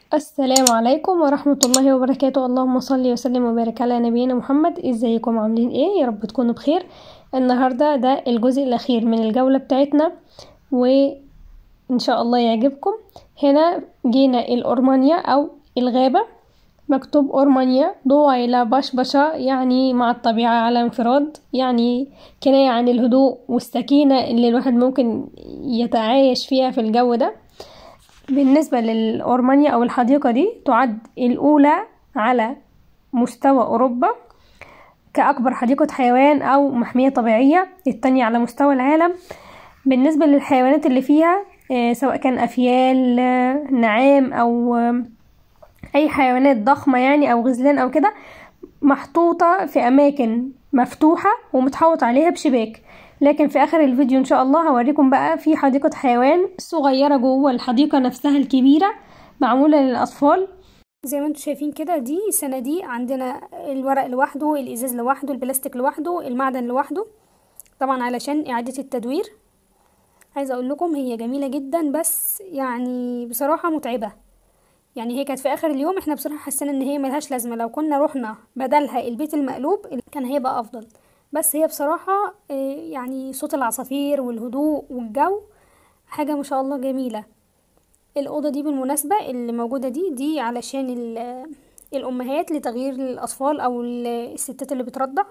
السلام عليكم ورحمة الله وبركاته اللهم صل وسلم وبارك على نبينا محمد ازيكم عاملين ايه يا رب تكونوا بخير النهاردة ده الجزء الاخير من الجولة بتاعتنا وان شاء الله يعجبكم هنا جينا الأورمانيا او الغابة مكتوب أورمانيا ضوء إلى بشبشة يعني مع الطبيعة على انفراد يعني كناية عن الهدوء والسكينة اللي الواحد ممكن يتعايش فيها في الجو ده بالنسبة للأورمانيا أو الحديقة دي تعد الأولى على مستوى أوروبا كأكبر حديقة حيوان أو محمية طبيعية التانية على مستوى العالم بالنسبة للحيوانات اللي فيها سواء كان أفيال نعام أو أي حيوانات ضخمة يعني أو غزلان أو كده محطوطة في أماكن مفتوحة ومتحوط عليها بشباك لكن في اخر الفيديو ان شاء الله هوريكم بقى في حديقة حيوان صغيرة جوه الحديقة نفسها الكبيرة معمولة للاطفال زي ما انتم شايفين كده دي صناديق عندنا الورق لوحده الازاز لوحده البلاستيك لوحده المعدن لوحده طبعا علشان اعادة التدوير عايزه اقول لكم هي جميله جدا بس يعني بصراحه متعبه يعني هي كانت في اخر اليوم احنا بصراحه حسينا ان هي ملهاش لازمه لو كنا رحنا بدلها البيت المقلوب كان هيبقى افضل بس هي بصراحة يعني صوت العصافير والهدوء والجو حاجة ما شاء الله جميلة الأوضة دي بالمناسبة اللي موجودة دي دي علشان الأمهات لتغيير الأطفال أو الستات اللي بترضع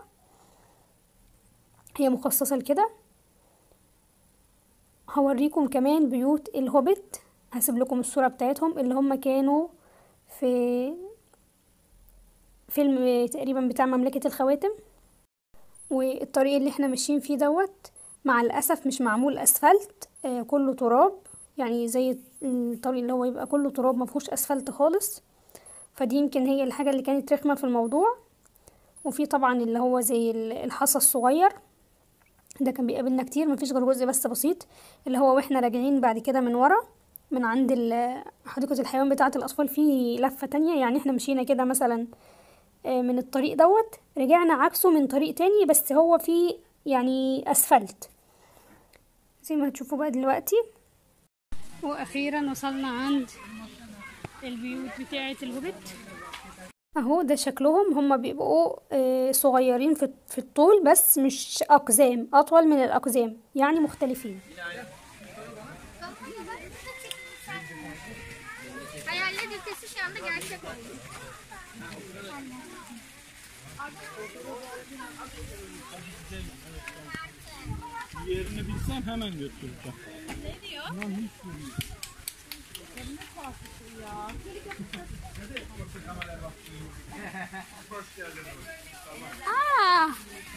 هي مخصصة لكده هوريكم كمان بيوت الهوبت هسيب لكم الصورة بتاعتهم اللي هم كانوا في فيلم تقريبا بتاع مملكة الخواتم والطريق اللي احنا ماشيين فيه دوت مع الاسف مش معمول اسفلت آه كله تراب يعني زي الطريق اللي هو يبقى كله تراب مفهوش اسفلت خالص فدي يمكن هي الحاجه اللي كانت رخمه في الموضوع وفي طبعا اللي هو زي الحصى الصغير ده كان بيقابلنا كتير مفيش غير جزء بس بسيط اللي هو واحنا راجعين بعد كده من ورا من عند حديقه الحيوان بتاعه الاطفال في لفه تانية يعني احنا مشينا كده مثلا من الطريق دوت رجعنا عكسه من طريق تاني بس هو فيه يعني اسفلت زي ما هتشوفوا بقى دلوقتي واخيرا وصلنا عند البيوت بتاعه الهوبت اهو ده شكلهم هما بيبقوا صغيرين في الطول بس مش اقزام اطول من الاقزام يعني مختلفين Yerini bilsem hemen götüreceğim. Ne diyor? Lan hiç bilmiyorum. Yerine kalkıştı ya. Aa!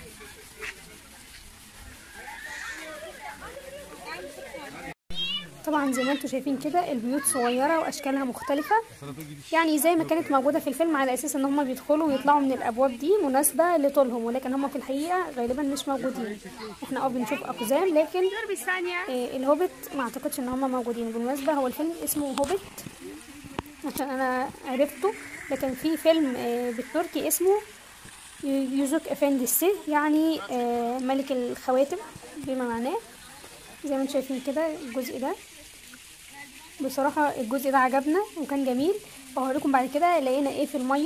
طبعا زي ما انتم شايفين كده البيوت صغيره واشكالها مختلفه يعني زي ما كانت موجوده في الفيلم على اساس ان هم بيدخلوا ويطلعوا من الابواب دي مناسبه لطولهم ولكن هم في الحقيقه غالبا مش موجودين احنا اه بنشوف اقزام لكن آه الهوبت ما اعتقدش ان هم موجودين بالمناسبه هو الفيلم اسمه هوبت عشان انا عرفته لكن في فيلم آه بالتركي اسمه يوزوك افندي يعني آه ملك الخواتم بما معناه زي ما انتم شايفين كده الجزء ده بصراحة الجزء ده عجبنا وكان جميل وهوريكم بعد كده لقينا ايه في المية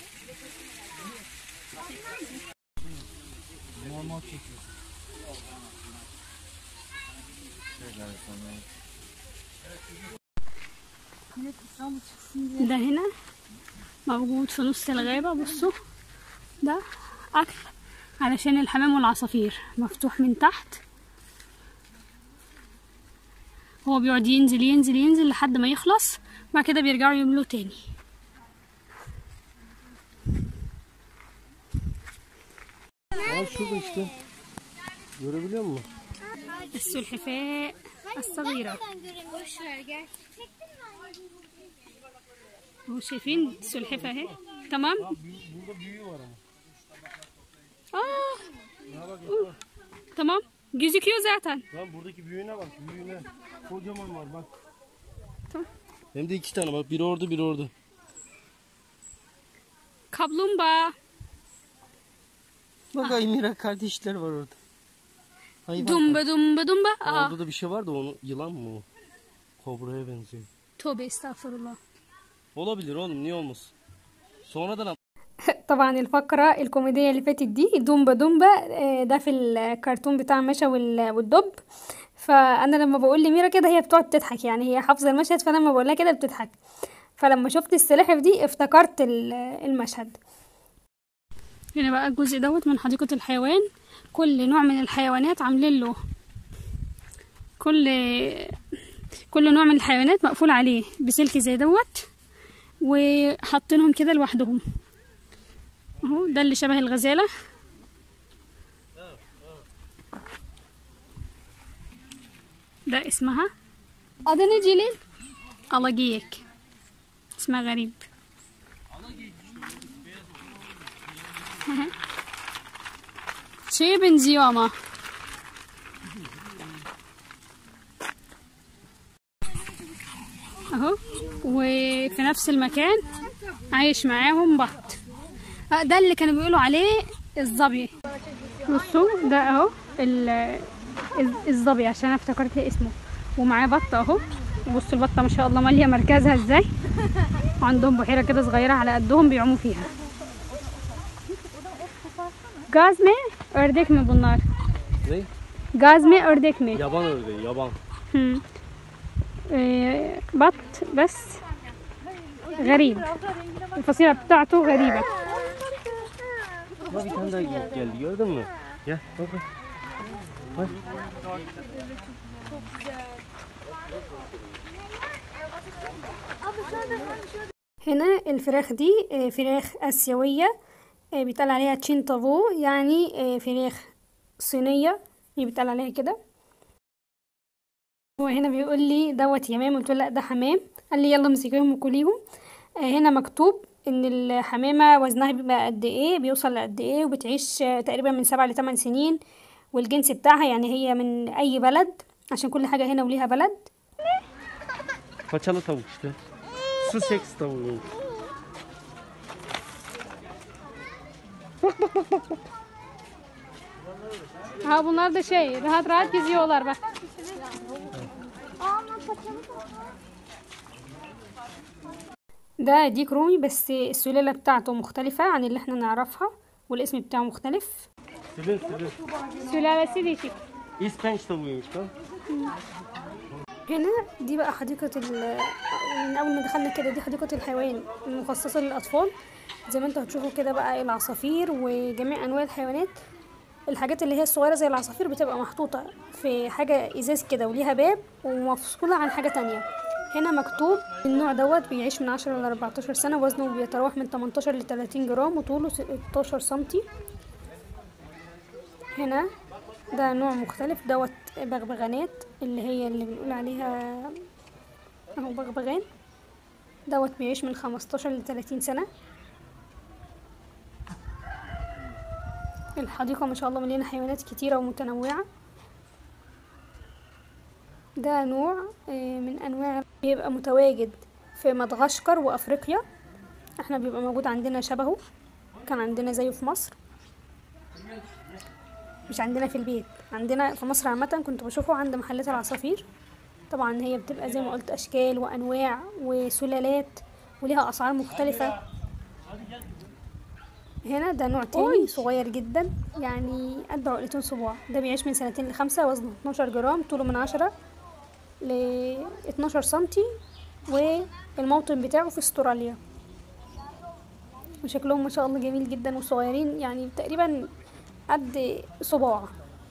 ده هنا موجود في نص الغابة بصوا ده أكل علشان الحمام والعصافير مفتوح من تحت هو بيقعد ينزل ينزل ينزل لحد ما يخلص بعد كده بيرجعوا يملوا تاني Al şurada işte. Görebiliyor musun? السلحفاة الصغيرة Boş ver gel. هو شايفين السلحفاة اهي تمام Burada büyüğü var ama. اه أوه. تمام gözüküyor zaten Lan buradaki büyüğüne bak büyüğüne. Kocaman var bak. Tamam. Hem de iki tane bak. Biri orada biri orada. kaplumbağa Bak Aymira kardeşler var orada. Hayvan. dumba dumba dumba aa Orada da bir şey var da onu yılan mı o? Kobraya benziyor. tövbe estağfurullah Olabilir oğlum niye olmasın? Sonradan طبعا الفقرة الكوميدية اللي فاتت دي دومبا دومبا آه، ده في الكرتون بتاع مشا وال- والدب فأنا لما بقول لميرا كده هي بتقعد تضحك يعني هي حافظة المشهد فأنا لما بقولها كده بتضحك فلما شفت السلاحف دي افتكرت ال- المشهد هنا بقى الجزء دوت من حديقة الحيوان كل نوع من الحيوانات عاملين له كل كل نوع من الحيوانات مقفول عليه بسلك زي دوت وحاطينهم كده لوحدهم اهو ده اللي شبه الغزالة ده اسمها adını Celil alagiyek اسمها غريب şeye benziyor ama اهو وفي نفس المكان عايش معاهم بط آه، ده اللي كانوا بيقولوا عليه الظبي بصوا ده اهو ال- الز- الظبي عشان انا افتكرت اسمه ومعاه بطه اهو بصوا البطه ما شاء الله ماليه مركزها ازاي وعندهم بحيره كده صغيره على قدهم بيعوموا فيها Gaz mı? Ördek mi bunlar? ne? Gaz mı? Ördek mi? Yaban ördeği yaban. هم. إيه، بط بس غريب الفصيلة بتاعته غريبة Bak bir tane daha gel- geldi gördün mü? Gel bak bak. Bak. هنا الفراخ دي آه، فراخ آسيوية آه، بيتقال عليها تشين طافو يعني آه، فراخ صينية هي بيتقال عليها كده هو هنا بيقول لي دوت يمام قلت له لا ده حمام قال لي يلا امسكيهم وكليهم آه، هنا مكتوب ان الحمامة وزنها بيبقى قد ايه بيوصل لقد ايه وبتعيش آه، تقريبا من سبعة لثمان سنين والجنس بتاعها يعني هي من اي بلد عشان كل حاجة هنا وليها بلد Paçalı tavuk işte. Su seks tavuğu. Ha bunlar da şey rahat rahat geziyorlar bak. ده ديك رومي بس السلالة بتاعته مختلفة عن اللي احنا نعرفها والاسم بتاعه مختلف Sülün sülün. سلالة değişik. İspenç tavuğuymuş bak. هنا دي بقى حديقة ال من أول ما دخلنا كده دي حديقة الحيوان المخصصة للأطفال زي ما انتوا هتشوفوا كده بقى العصافير وجميع أنواع الحيوانات الحاجات اللي هي الصغيرة زي العصافير بتبقى محطوطة في حاجة إزاز كده وليها باب ومفصولة عن حاجة تانية هنا مكتوب النوع دوت بيعيش من 10 ل 14 سنة وزنه بيتراوح من 18 ل 30 جرام وطوله 16 سنتي هنا ده نوع مختلف دوت بغبغانات اللي هي اللي بنقول عليها اهو بغبغان دوت بيعيش من 15 ل 30 سنة الحديقة ما شاء الله مليانة حيوانات كتيرة ومتنوعة ده نوع آه، من انواع بيبقى متواجد في مدغشقر وافريقيا احنا بيبقى موجود عندنا شبهه كان عندنا زيه في مصر مش عندنا في البيت عندنا في مصر عامة كنت بشوفه عند محلات العصافير طبعا هي بتبقى زي ما قلت أشكال وأنواع وسلالات وليها أسعار مختلفة هنا ده نوع تاني صغير جدا يعني قد عقلتين صباع ده بيعيش من سنتين لخمسة وزنه 12 جرام طوله من عشرة ل 12 سنتي والموطن بتاعه في استراليا وشكلهم ما شاء الله جميل جدا وصغيرين يعني تقريبا قد صباع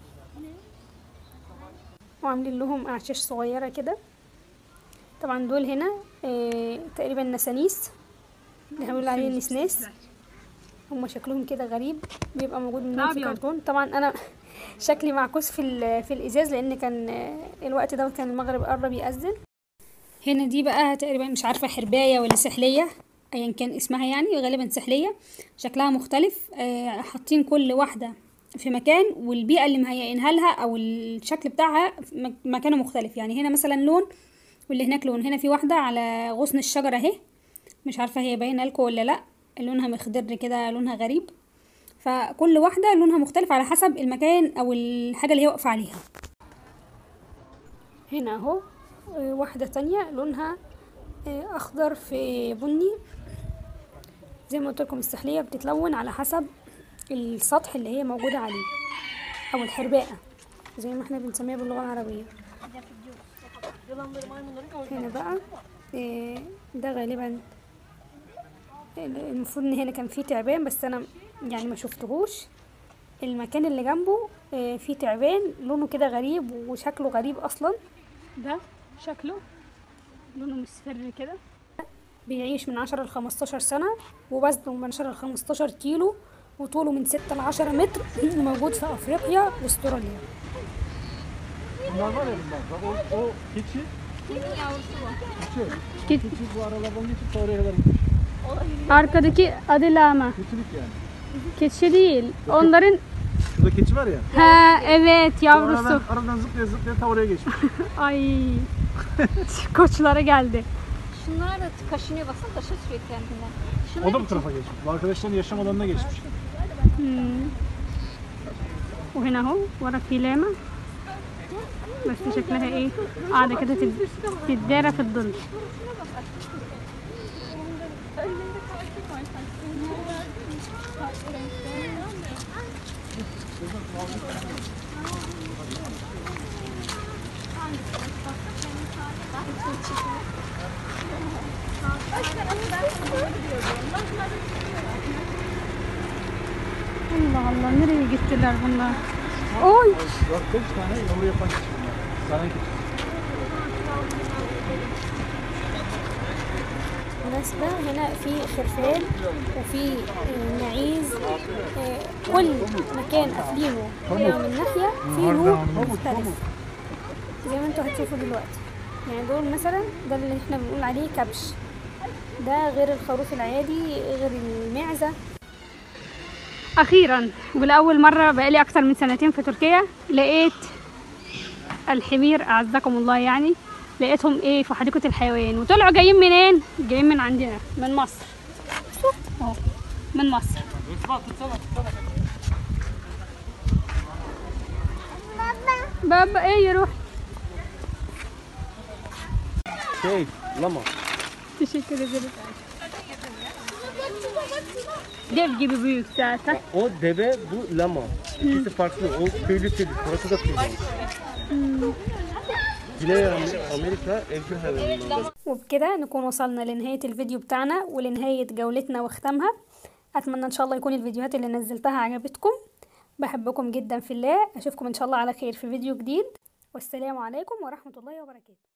وعاملين لهم اعشاش صغيرة كده طبعا دول هنا آه تقريبا نسانيس اللي احنا بنقول عليه النسناس هما شكلهم كده غريب بيبقى موجود منهم في كرتون طبعا انا شكلي معكوس في ال- في الازاز لان كان آه، الوقت ده كان المغرب قرب يأذن هنا دي بقى تقريبا مش عارفة حرباية ولا سحلية ايا كان اسمها يعني غالبا سحلية شكلها مختلف آه، حاطين كل واحدة في مكان والبيئة اللي مهيئينها لها او الشكل بتاعها في مك- مكانه مختلف يعني هنا مثلا لون واللي هناك لون هنا في واحدة على غصن الشجرة اهي مش عارفة هي باينة لكم ولا لا لونها مخضر كده لونها غريب فكل واحدة لونها مختلف على حسب المكان او الحاجة اللي هي واقفة عليها هنا اهو آه، واحدة تانية لونها آه، اخضر في بني زي ما قلت لكم السحليه بتتلون على حسب السطح اللي هي موجوده عليه او الحرباءه زي ما احنا بنسميها باللغه العربيه هنا بقى آه، ده غالبا المفروض ان هنا كان فيه تعبان بس انا يعني ما شفتهوش المكان اللي جنبه آه، فيه تعبان لونه كده غريب وشكله غريب اصلا ده شكله لونه مصفر كده بيعيش من عشرة لخمستاشر سنة ووزنه من عشرة لخمستاشر كيلو وطوله من ستة لعشرة متر موجود في أفريقيا واستراليا Bunlar var ya bunlar. Bak o, o keçi. Keçi. Keçi. Keçi bu aralardan geçip de oraya kadar gitmiş. Arkadaki adı lama. Keçilik yani. Keçi değil. Onların Şurada keçi var ya. ha evet o yavrusu. Aradan, aradan zıplaya zıplaya ta oraya geçmiş. Ay. Koçlara geldi. Şunlar da kaşınıyor baksana taşa sürüyor kendinden. Şunlar O da bu tarafa geçmiş. Bu arkadaşların yaşam alanına geçmiş. وهنا اهو ورا في لاما بس شكلها ايه قاعدة كده تت- تتدارى في الظل Allah Allah nereye gittiler bunlar? Oy! Bak 5 tane yavru yapan keçi bunlar. Saran keçi. بالنسبة هنا في خرفان وفي آه، معيز آه، كل مكان قافلينه آه، من ناحية في نور مختلف زي ما انتوا هتشوفوا دلوقتي يعني دول مثلا ده اللي احنا بنقول عليه كبش ده غير الخروف العادي غير المعزة أخيرا ولأول مرة بقالي أكتر من سنتين في تركيا لقيت الحمير أعزكم الله يعني لقيتهم ايه في حديقة الحيوان وطلعوا جايين منين؟ جايين من عندنا من مصر اهو من مصر بابا ايه يروح Şey, lama. teşekkür ederim. Dev gibi büyük zaten. O deve, bu lama. İkisi farklı. O köylü köylü. Burası da köylü. Güney Amer- Amerika evcil hayvanlarından. وبكده نكون وصلنا لنهاية الفيديو بتاعنا ولنهاية جولتنا وختامها أتمنى إن شاء الله يكون الفيديوهات اللي نزلتها عجبتكم بحبكم جدا في الله أشوفكم إن شاء الله على خير في فيديو جديد والسلام عليكم ورحمة الله وبركاته